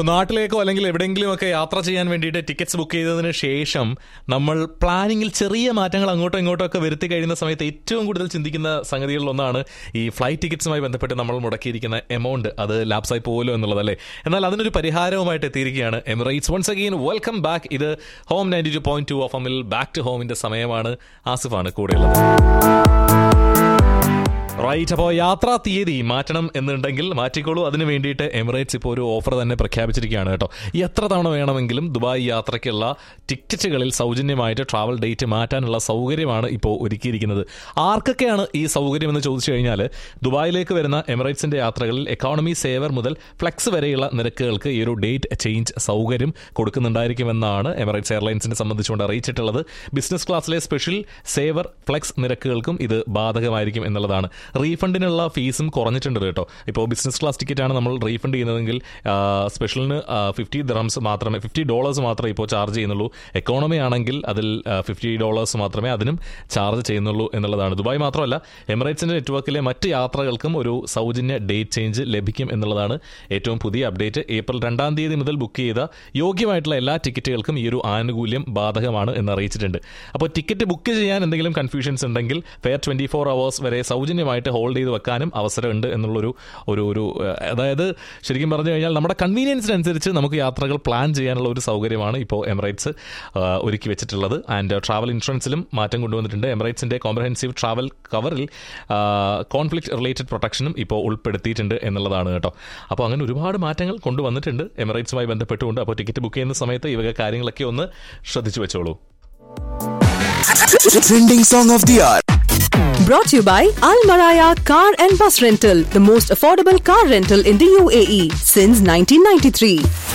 ഇപ്പോൾ നാട്ടിലേക്കോ അല്ലെങ്കിൽ എവിടെയെങ്കിലും ഒക്കെ യാത്ര ചെയ്യാൻ വേണ്ടിയിട്ട് ടിക്കറ്റ്സ് ബുക്ക് ചെയ്തതിന് ശേഷം നമ്മൾ പ്ലാനിങ്ങിൽ ചെറിയ മാറ്റങ്ങൾ അങ്ങോട്ടോ ഇങ്ങോട്ടോ ഒക്കെ വരുത്തി കഴിയുന്ന സമയത്ത് ഏറ്റവും കൂടുതൽ ചിന്തിക്കുന്ന സംഗതികളിലൊന്നാണ് ഈ ഫ്ലൈറ്റ് ടിക്കറ്റ്സുമായി ബന്ധപ്പെട്ട് നമ്മൾ മുടക്കിയിരിക്കുന്ന എമൗണ്ട് അത് ലാപ്സായി പോകുമല്ലോ എന്നുള്ളതല്ലേ എന്നാൽ അതിനൊരു പരിഹാരവുമായിട്ട് എത്തിയിരിക്കുകയാണ് Emirates once again welcome back ഇത് home ninety two point two F എമ്മിൽ ബാക്ക് ടു ഹോമിന്റെ സമയമാണ് ആസിഫാണ് കൂടെയുള്ളത് റൈറ്റ് അപ്പോൾ യാത്രാ തീയതി മാറ്റണം എന്നുണ്ടെങ്കിൽ മാറ്റിക്കോളൂ അതിന് വേണ്ടിയിട്ട് എമിറേറ്റ്സ് ഇപ്പോൾ ഒരു ഓഫർ തന്നെ പ്രഖ്യാപിച്ചിരിക്കുകയാണ് കേട്ടോ എത്ര തവണ വേണമെങ്കിലും ദുബായ് യാത്രയ്ക്കുള്ള ടിക്കറ്റുകളിൽ സൗജന്യമായിട്ട് ട്രാവൽ ഡേറ്റ് മാറ്റാനുള്ള സൗകര്യമാണ് ഇപ്പോൾ ഒരുക്കിയിരിക്കുന്നത് ആർക്കൊക്കെയാണ് ഈ സൗകര്യം എന്ന് ചോദിച്ചു കഴിഞ്ഞാൽ ദുബായിലേക്ക് വരുന്ന എമിറേറ്റ്സിന്റെ യാത്രകളിൽ എക്കോണമി സേവർ മുതൽ ഫ്ലെക്സ് വരെയുള്ള നിരക്കുകൾക്ക് ഈ ഒരു ഡേറ്റ് ചേഞ്ച് സൗകര്യം കൊടുക്കുന്നുണ്ടായിരിക്കുമെന്നാണ് എമിറേറ്റ്സ് എയർലൈൻസിനെ സംബന്ധിച്ചുകൊണ്ട് അറിയിച്ചിട്ടുള്ളത് ബിസിനസ് ക്ലാസ്സിലെ സ്പെഷ്യൽ സേവർ ഫ്ലെക്സ് നിരക്കുകൾക്കും ഇത് ബാധകമായിരിക്കും എന്നുള്ളതാണ് റീഫണ്ടിനുള്ള ഫീസും കുറഞ്ഞിട്ടുണ്ട് കേട്ടോ ഇപ്പോൾ ബിസിനസ് ക്ലാസ് ടിക്കറ്റാണ് നമ്മൾ റീഫണ്ട് ചെയ്യുന്നതെങ്കിൽ ആ, സ്പെഷ്യലിന് ഫിഫ്റ്റി ഡ്രംസ് മാത്രമേ ഫിഫ്റ്റി ഡോളേഴ്സ് മാത്രമേ ഇപ്പോൾ ചാർജ് ചെയ്യുന്നുള്ളൂ എക്കോണമി ആണെങ്കിൽ അതിൽ ഫിഫ്റ്റി ഡോളേഴ്സ് മാത്രമേ അതിനും ചാർജ് ചെയ്യുന്നുള്ളൂ എന്നുള്ളതാണ് ദുബായ് മാത്രമല്ല എമിറേറ്റ്സിന്റെ നെറ്റ്വർക്കിലെ മറ്റ് യാത്രകൾക്കും ഒരു സൗജന്യ ഡേറ്റ് ചേഞ്ച് ലഭിക്കും എന്നുള്ളതാണ് ഏറ്റവും പുതിയ അപ്ഡേറ്റ് ഏപ്രിൽ രണ്ടാം തീയതി മുതൽ ബുക്ക് ചെയ്ത യോഗ്യമായിട്ടുള്ള എല്ലാ ടിക്കറ്റുകൾക്കും ഈ ഒരു ആനുകൂല്യം ബാധകമാണ് എന്ന് അറിയിച്ചിട്ടുണ്ട് അപ്പോൾ ടിക്കറ്റ് ബുക്ക് ചെയ്യാൻ എന്തെങ്കിലും കൺഫ്യൂഷൻസ് ഉണ്ടെങ്കിൽ ഫെയർ ട്വന്റി ഫോർ അവേഴ്സ് വരെ സൗജന്യമായിട്ട് ഹോൾഡ് ചെയ്ത് വെക്കാനും അവസരമുണ്ട് എന്നുള്ളൊരു ഒരു ഒരു ഏഹ്, അതായത് ശരിക്കും പറഞ്ഞു കഴിഞ്ഞാൽ നമ്മുടെ കൺവീനിയൻസിനനുസരിച്ച് നമുക്ക് യാത്രകൾ പ്ലാൻ ചെയ്യാനുള്ള ഒരു സൗകര്യമാണ് ഇപ്പോൾ എമിറേറ്റ്സ് ഏഹ്, ഒരുക്കി വെച്ചിട്ടുള്ളത് ആൻഡ് ട്രാവൽ ഇൻഷുറൻസിലും മാറ്റം കൊണ്ടുവന്നിട്ടുണ്ട് എമിറേറ്റ്സിന്റെ കോംപ്രഹെൻസീവ് ട്രാവൽ കവറിൽ കോൺഫ്ലിക്ട് റിലേറ്റഡ് പ്രൊട്ടക്ഷനും ഇപ്പോൾ ഉൾപ്പെടുത്തിയിട്ടുണ്ട് എന്നുള്ളതാണ് കേട്ടോ അപ്പോൾ അങ്ങനെ ഒരുപാട് മാറ്റങ്ങൾ കൊണ്ടുവന്നിട്ടുണ്ട് എമിറേറ്റ്സുമായി ബന്ധപ്പെട്ടുകൊണ്ട് അപ്പോൾ ടിക്കറ്റ് ബുക്ക് ചെയ്യുന്ന സമയത്ത് ഈ വക കാര്യങ്ങളൊക്കെ ഒന്ന് ശ്രദ്ധിച്ചു വെച്ചോളൂ Trending song of the hour. Brought to you by Al Maraya Car and Bus Rental, the most affordable car rental in the UAE since 1993.